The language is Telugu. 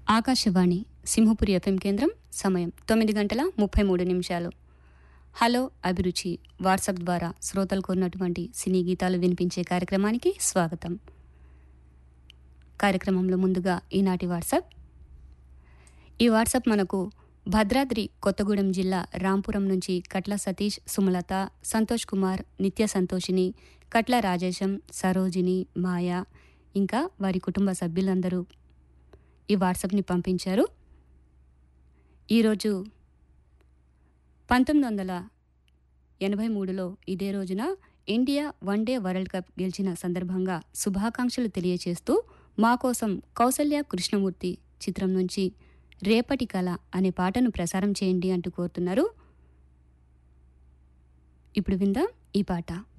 ఆకాశవాణి సింహపురి ఎఫ్ఎం కేంద్రం సమయం తొమ్మిది గంటల ముప్పై మూడు నిమిషాలు హలో అభిరుచి వాట్సాప్ ద్వారా శ్రోతలు కోరినటువంటి సినీ గీతాలు వినిపించే కార్యక్రమానికి స్వాగతం కార్యక్రమంలో ముందుగా ఈనాటి వాట్సాప్ ఈ వాట్సాప్ మనకు భద్రాద్రి కొత్తగూడెం జిల్లా రాంపురం నుంచి కట్ల సతీష్ సుమలత సంతోష్ కుమార్ నిత్య సంతోషిని కట్ల రాజేశం సరోజిని మాయ ఇంకా వారి కుటుంబ సభ్యులందరూ ఈ వాట్సాప్ని పంపించారు ఈరోజు పంతొమ్మిది వందల ఎనభై మూడులో ఇదే రోజున ఇండియా వన్డే వరల్డ్ కప్ గెలిచిన సందర్భంగా శుభాకాంక్షలు తెలియచేస్తూ మా కోసం కౌసల్య కృష్ణమూర్తి చిత్రం నుంచి రేపటి కళ అనే పాటను ప్రసారం చేయండి అంటూ కోరుతున్నారు ఇప్పుడు విందాం ఈ పాట